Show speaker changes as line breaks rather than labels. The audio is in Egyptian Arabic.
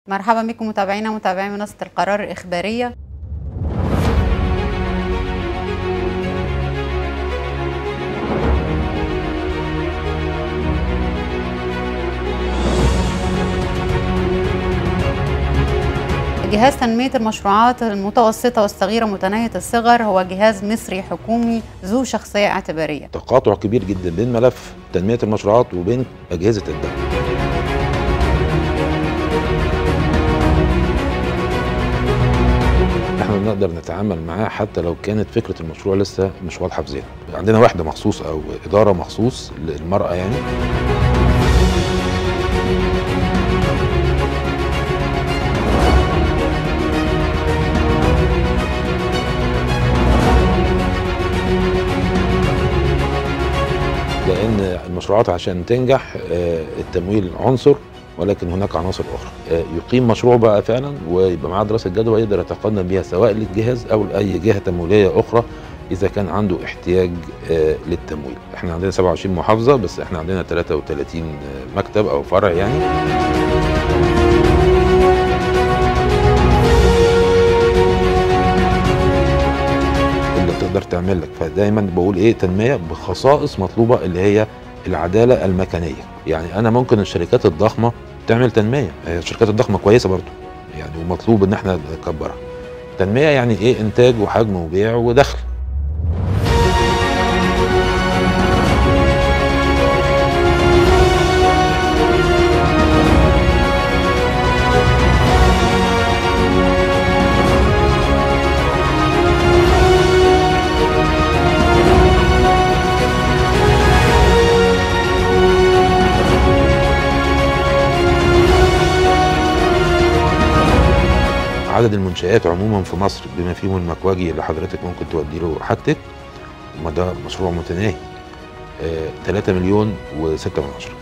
مرحبا بكم متابعينا متابعي منصة القرار الإخبارية جهاز تنمية المشروعات المتوسطة والصغيرة متناهية الصغر هو جهاز مصري حكومي ذو شخصية اعتبارية
تقاطع كبير جدا بين ملف تنمية المشروعات وبين أجهزة الدولة احنا بنقدر نتعامل معاه حتى لو كانت فكرة المشروع لسه مش واضحة في ذهنه عندنا وحدة مخصوص أو إدارة مخصوص للمرأة يعني لان المشروعات عشان تنجح آه، التمويل عنصر ولكن هناك عناصر اخرى آه، يقيم مشروع بقى فعلا ويبقى معاه دراسه جدوى يقدر يتقدم بيها سواء للجهاز او لاي جهه تمويليه اخرى اذا كان عنده احتياج آه، للتمويل احنا عندنا 27 محافظه بس احنا عندنا 33 مكتب او فرع يعني اللي تقدر تعمل لك فدايما بقول ايه تنميه بخصائص مطلوبه اللي هي العداله المكانيه يعني انا ممكن الشركات الضخمه تعمل تنميه هي الشركات الضخمه كويسه برضو يعني ومطلوب ان احنا نكبرها تنميه يعني ايه انتاج وحجم وبيع ودخل عدد المنشآت عموما في مصر بما فيهم المكواجي اللي حضرتك ممكن تودي له حاجتك ما ده مشروع متناهي 3 مليون و6 من عشرة